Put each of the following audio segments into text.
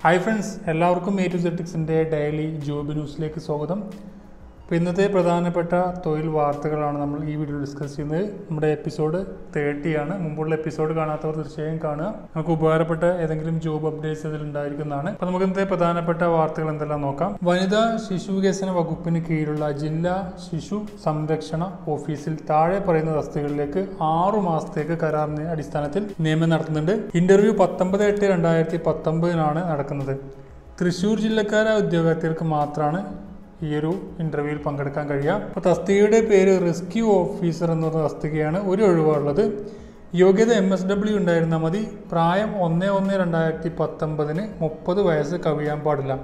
hi friends എല്ലാവർക്കും A to സെറ്റിക്സിൻ്റെ daily job ന്യൂസിലേക്ക് സ്വാഗതം അപ്പോൾ ഇന്നത്തെ പ്രധാനപ്പെട്ട തൊഴിൽ വാർത്തകളാണ് നമ്മൾ ഈ വീഡിയോ ഡിസ്കസ് ചെയ്യുന്നത് നമ്മുടെ എപ്പിസോഡ് തേർട്ടി ആണ് മുമ്പുള്ള എപ്പിസോഡ് കാണാത്തവർ തീർച്ചയായും കാണുക നമുക്ക് ഉപകാരപ്പെട്ട ഏതെങ്കിലും ജോബ് അപ്ഡേറ്റ്സ് ഇതിൽ ഉണ്ടായിരിക്കുന്നതാണ് അപ്പോൾ നമുക്ക് ഇന്നത്തെ പ്രധാനപ്പെട്ട വാർത്തകൾ എന്തെല്ലാം നോക്കാം വനിതാ ശിശു വികസന വകുപ്പിന് കീഴിലുള്ള ജില്ലാ ശിശു സംരക്ഷണ ഓഫീസിൽ താഴെ പറയുന്ന തസ്തികകളിലേക്ക് ആറു മാസത്തേക്ക് കരാറിന് അടിസ്ഥാനത്തിൽ നിയമനം നടത്തുന്നുണ്ട് ഇന്റർവ്യൂ പത്തൊമ്പത് എട്ട് രണ്ടായിരത്തി പത്തൊമ്പതിനാണ് നടക്കുന്നത് തൃശ്ശൂർ ജില്ലക്കാരായ ഉദ്യോഗാർത്ഥികൾക്ക് മാത്രമാണ് ഈ ഒരു ഇന്റർവ്യൂവിൽ പങ്കെടുക്കാൻ കഴിയുക അപ്പോൾ തസ്തികയുടെ പേര് റെസ്ക്യൂ ഓഫീസർ എന്ന് പറഞ്ഞ തസ്തികയാണ് ഒരു ഒഴിവുള്ളത് യോഗ്യത എം എസ് ഡബ്ല്യു ഉണ്ടായിരുന്നാൽ മതി പ്രായം ഒന്ന് ഒന്ന് രണ്ടായിരത്തി പത്തൊമ്പതിന് മുപ്പത് വയസ്സ് കവിയാൻ പാടില്ല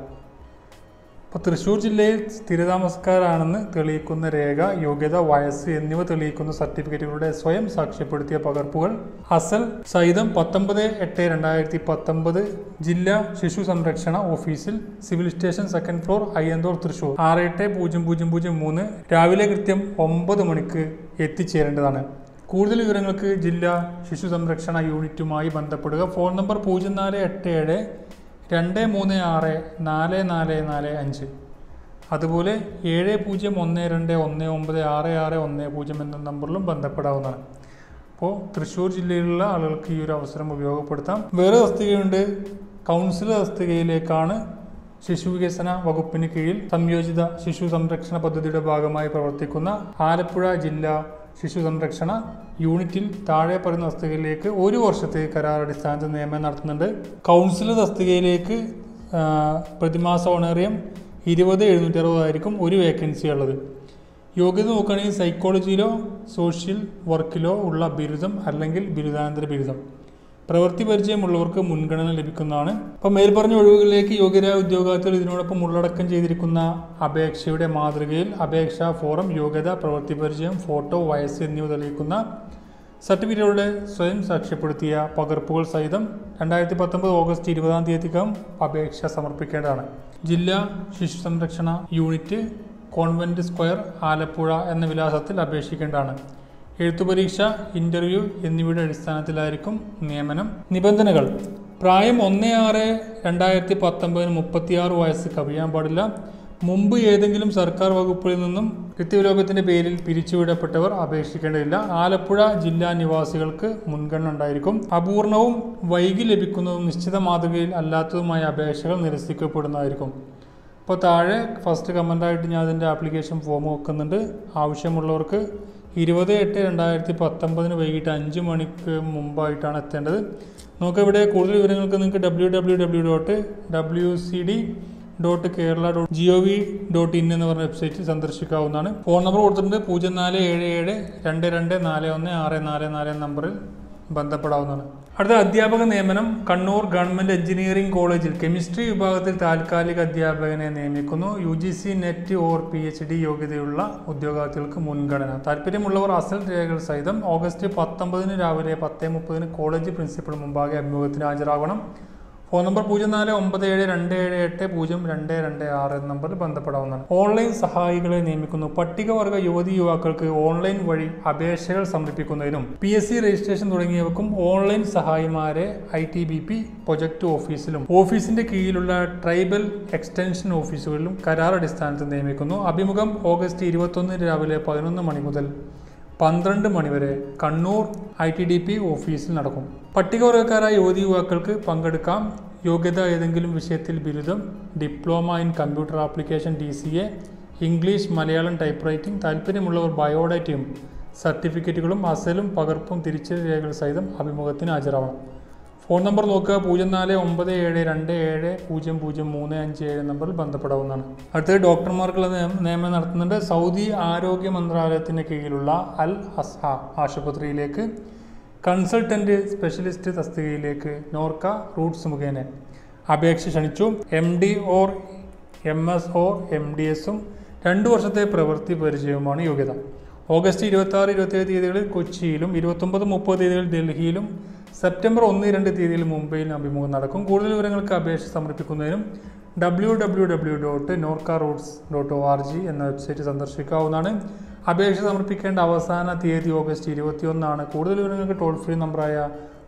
അപ്പോൾ തൃശ്ശൂർ ജില്ലയിൽ സ്ഥിരതാമസക്കാരാണെന്ന് തെളിയിക്കുന്ന രേഖ യോഗ്യത വയസ്സ് എന്നിവ തെളിയിക്കുന്ന സർട്ടിഫിക്കറ്റുകളുടെ സ്വയം സാക്ഷ്യപ്പെടുത്തിയ പകർപ്പുകൾ അസൽ സഹിതം പത്തൊമ്പത് എട്ട് രണ്ടായിരത്തി പത്തൊമ്പത് ജില്ലാ ശിശു സംരക്ഷണ ഓഫീസിൽ civil station second floor Ayyanthole Thrissur ആറ് എട്ട് പൂജ്യം പൂജ്യം പൂജ്യം മൂന്ന് രാവിലെ കൃത്യം ഒമ്പത് മണിക്ക് എത്തിച്ചേരേണ്ടതാണ് കൂടുതൽ വിവരങ്ങൾക്ക് ജില്ലാ ശിശു സംരക്ഷണ യൂണിറ്റുമായി ബന്ധപ്പെടുക ഫോൺ നമ്പർ പൂജ്യം നാല് എട്ട് ഏഴ് രണ്ട് മൂന്ന് ആറ് നാല് നാല് നാല് അഞ്ച് അതുപോലെ ഏഴ് പൂജ്യം ഒന്ന് രണ്ട് ഒന്ന് ഒമ്പത് ആറ് ആറ് ഒന്ന് പൂജ്യം എന്ന നമ്പറിലും ബന്ധപ്പെടാവുന്നതാണ് അപ്പോൾ തൃശ്ശൂർ ജില്ലയിലുള്ള ആളുകൾക്ക് ഈ ഒരു അവസരം ഉപയോഗപ്പെടുത്താം വേറെ തസ്തികയുണ്ട് കൗൺസിലർ തസ്തികയിലേക്കാണ് ശിശു വികസന വകുപ്പിന് കീഴിൽ സംയോജിത ശിശു സംരക്ഷണ പദ്ധതിയുടെ ഭാഗമായി പ്രവർത്തിക്കുന്ന ആലപ്പുഴ ജില്ലാ ശിശു സംരക്ഷണ യൂണിറ്റിൽ താഴെ പറയുന്ന തസ്തികയിലേക്ക് ഒരു വർഷത്തെ കരാർ അടിസ്ഥാനത്തിൽ നിയമനം നടത്തുന്നുണ്ട് കൗൺസിലർ തസ്തികയിലേക്ക് ആ, പ്രതിമാസ ഓണറിയം ഇരുപത് എഴുന്നൂറ്റി അറുപതായിരിക്കും ഒരു വേക്കൻസി ഉള്ളത് യോഗ്യത നോക്കുകയാണെങ്കിൽ സൈക്കോളജിയിലോ സോഷ്യൽ വർക്കിലോ ഉള്ള ബിരുദം അല്ലെങ്കിൽ ബിരുദാനന്തര ബിരുദം പ്രവൃത്തി പരിചയമുള്ളവർക്ക് മുൻഗണന ലഭിക്കുന്നതാണ് അപ്പോൾ മേൽപ്പറഞ്ഞ ഒഴിവുകളിലേക്ക് യോഗ്യരായ ഉദ്യോഗാർത്ഥികൾ ഇതിനോടൊപ്പം ഉള്ളടക്കം ചെയ്തിരിക്കുന്ന അപേക്ഷയുടെ മാതൃകയിൽ അപേക്ഷാ ഫോറം യോഗ്യത പ്രവൃത്തി പരിചയം ഫോട്ടോ വയസ്സ് എന്നിവ തെളിയിക്കുന്ന സർട്ടിഫിക്കറ്റുകളുടെ സ്വയം സാക്ഷ്യപ്പെടുത്തിയ പകർപ്പുകൾ സഹിതം രണ്ടായിരത്തി പത്തൊമ്പത് ഓഗസ്റ്റ് ഇരുപതാം തീയതിക്കകം അപേക്ഷ സമർപ്പിക്കേണ്ടതാണ് ജില്ലാ ശിശു സംരക്ഷണ യൂണിറ്റ് കോൺവെന്റ് സ്ക്വയർ ആലപ്പുഴ എന്ന വിലാസത്തിൽ അപേക്ഷിക്കേണ്ടതാണ് എഴുത്തു പരീക്ഷ ഇന്റർവ്യൂ എന്നിവയുടെ അടിസ്ഥാനത്തിലായിരിക്കും നിയമനം നിബന്ധനകൾ പ്രായം ഒന്ന് ആറ് രണ്ടായിരത്തി പത്തൊമ്പതിന് മുപ്പത്തിയാറ് വയസ്സ് കവിയാൻ പാടില്ല മുമ്പ് ഏതെങ്കിലും സർക്കാർ വകുപ്പിൽ നിന്നും കൃത്യവിലോപത്തിന്റെ പേരിൽ പിരിച്ചുവിടപ്പെട്ടവർ അപേക്ഷിക്കേണ്ടതില്ല ആലപ്പുഴ ജില്ലാ നിവാസികൾക്ക് മുൻഗണന ഉണ്ടായിരിക്കും അപൂർണവും വൈകി ലഭിക്കുന്നതും നിശ്ചിത മാതൃകയിൽ അല്ലാത്തതുമായ അപേക്ഷകൾ നിരസിക്കപ്പെടുന്നതായിരിക്കും അപ്പോൾ താഴെ ഫസ്റ്റ് കമൻ്റായിട്ട് ഞാൻ അതിൻ്റെ ആപ്ലിക്കേഷൻ ഫോം വെക്കുന്നുണ്ട് ആവശ്യമുള്ളവർക്ക് ഇരുപത് എട്ട് രണ്ടായിരത്തി പത്തൊമ്പതിന് വൈകിട്ട് അഞ്ച് മണിക്ക് മുമ്പായിട്ടാണ് എത്തേണ്ടത് നമുക്ക് ഇവിടെ കൂടുതൽ വിവരങ്ങൾക്ക് നിങ്ങൾക്ക് W W W dot W C D dot Kerala dot G O V dot in എന്ന് പറഞ്ഞ വെബ്സൈറ്റ് സന്ദർശിക്കാവുന്നതാണ് ഫോൺ നമ്പർ കൊടുത്തിട്ടുണ്ട് പൂജ്യം നാല് ഏഴ് ഏഴ് രണ്ട് രണ്ട് നാല് ഒന്ന് ആറ് നാല് നാല് എന്ന നമ്പറിൽ ബന്ധപ്പെടാവുന്നതാണ് അടുത്ത അധ്യാപക നിയമനം കണ്ണൂർ ഗവൺമെന്റ് എഞ്ചിനീയറിംഗ് കോളേജിൽ കെമിസ്ട്രി വിഭാഗത്തിൽ താൽക്കാലിക അധ്യാപകനെ നിയമിക്കുന്നു U G C net or P H D യോഗ്യതയുള്ള ഉദ്യോഗാർത്ഥികൾക്ക് മുൻഗണന താല്പര്യമുള്ളവർ അസൽ രേഖകൾ സഹിതം ഓഗസ്റ്റ് പത്തൊമ്പതിന് രാവിലെ പത്ത് മുപ്പതിന് കോളേജ് പ്രിൻസിപ്പൽ മുമ്പാകെ അഭിമുഖത്തിന് ഹാജരാകണം ഫോൺ നമ്പർ പൂജ്യം നാല് ഒമ്പത് ഏഴ് രണ്ട് ഏഴ് എട്ട് പൂജ്യം രണ്ട് രണ്ട് ആറ് എന്ന നമ്പറിൽ ബന്ധപ്പെടാവുന്നതാണ് ഓൺലൈൻ സഹായികളെ നിയമിക്കുന്നു പട്ടികവർഗ യുവതി യുവാക്കൾക്ക് ഓൺലൈൻ വഴി അപേക്ഷകൾ സമർപ്പിക്കുന്നതിനും പി എസ് സി രജിസ്ട്രേഷൻ തുടങ്ങിയവക്കും ഓൺലൈൻ സഹായിമാരെ I T B P project ഓഫീസിലും ഓഫീസിന്റെ കീഴിലുള്ള ട്രൈബൽ എക്സ്റ്റൻഷൻ ഓഫീസുകളിലും കരാർ അടിസ്ഥാനത്തിൽ നിയമിക്കുന്നു അഭിമുഖം ഓഗസ്റ്റ് ഇരുപത്തൊന്ന് രാവിലെ പതിനൊന്ന് മണി മുതൽ പന്ത്രണ്ട് മണിവരെ Kannur I T D P ഓഫീസിൽ നടക്കും പട്ടികവർഗക്കാരായ യുവതി യുവാക്കൾക്ക് പങ്കെടുക്കാം യോഗ്യത ഏതെങ്കിലും വിഷയത്തിൽ ബിരുദം diploma in computer application D C A English Malayalam type writing താല്പര്യമുള്ളവർ ബയോഡാറ്റയും സർട്ടിഫിക്കറ്റുകളും അസലും പകർപ്പും തിരിച്ചറിയൽ രേഖകൾ സഹിതം അഭിമുഖത്തിന് ഹാജരാവണം ഫോൺ നമ്പർ നോക്കുക പൂജ്യം നാല് ഒമ്പത് ഏഴ് രണ്ട് ഏഴ് പൂജ്യം പൂജ്യം മൂന്ന് അഞ്ച് ഏഴ് നമ്പറിൽ ബന്ധപ്പെടാവുന്നതാണ് അടുത്തത് ഡോക്ടർമാർക്കുള്ള നിയമ- നിയമനം നടത്തുന്നുണ്ട് സൗദി ആരോഗ്യ മന്ത്രാലയത്തിന് കീഴിലുള്ള അൽ അസ്ഹ ആശുപത്രിയിലേക്ക് കൺസൾട്ടന്റ് സ്പെഷ്യലിസ്റ്റ് തസ്തികയിലേക്ക് നോർക്ക റൂട്ട്സ് മുഖേന അപേക്ഷ ക്ഷണിച്ചു M D or M S or M D എസും രണ്ടു വർഷത്തെ പ്രവൃത്തി പരിചയവുമാണ് യോഗ്യത ഓഗസ്റ്റ് ഇരുപത്തി ആറ് ഇരുപത്തിയേഴ് തീയതികളിൽ കൊച്ചിയിലും ഇരുപത്തൊമ്പത് മുപ്പത് തീയതികളിൽ ഡൽഹിയിലും സെപ്റ്റംബർ ഒന്ന് രണ്ട് തീയതിയിൽ മുംബൈയിലും അഭിമുഖം നടക്കും കൂടുതൽ വിവരങ്ങൾക്ക് അപേക്ഷ സമർപ്പിക്കുന്നതിനും W W W dot Norka Roots dot O R G എന്ന വെബ്സൈറ്റ് സന്ദർശിക്കാവുന്നതാണ് അപേക്ഷ സമർപ്പിക്കേണ്ട അവസാന തീയതി ഓഗസ്റ്റ് ഇരുപത്തിയൊന്നാണ് കൂടുതൽ വിവരങ്ങൾക്ക് ടോൾ ഫ്രീ നമ്പറായ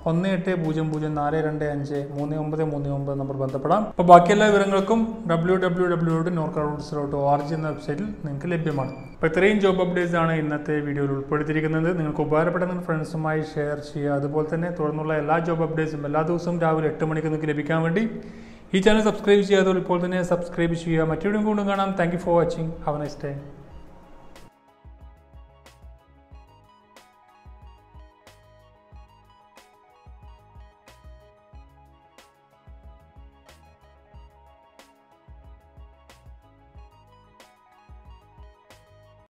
ഒന്ന് എട്ട് പൂജ്യം പൂജ്യം നാല് രണ്ട് അഞ്ച് മൂന്ന് ഒമ്പത് മൂന്ന് ഒമ്പത് നമ്പർ ബന്ധപ്പെടാം അപ്പോൾ ബാക്കി എല്ലാ വിവരങ്ങൾക്കും W W W dot Norka Roots dot O R G എന്ന വെബ്സൈറ്റിൽ നിങ്ങൾക്ക് ലഭ്യമാണ് അപ്പോൾ ഇത്രയും ജോബ് അപ്ഡേറ്റ്സ് ആണ് ഇന്നത്തെ വീഡിയോയിൽ ഉൾപ്പെടുത്തിയിരിക്കുന്നത് നിങ്ങൾക്ക് ഉപകാരപ്പെടുന്ന ഫ്രണ്ട്സുമായി ഷെയർ ചെയ്യുക അതുപോലെ തന്നെ തുടർന്നുള്ള എല്ലാ ജോബ് അപ്ഡേറ്റ്സും എല്ലാ ദിവസവും രാവിലെ എട്ട് മണിക്ക് നിങ്ങൾക്ക് ലഭിക്കാൻ വേണ്ടി ഈ ചാനൽ സബ്സ്ക്രൈബ് ചെയ്യാത്തവർ ഇപ്പോൾ തന്നെ സബ്സ്ക്രൈബ് ചെയ്യുക മറ്റൊരു വീണ്ടും കാണാം thank you for watching have nice day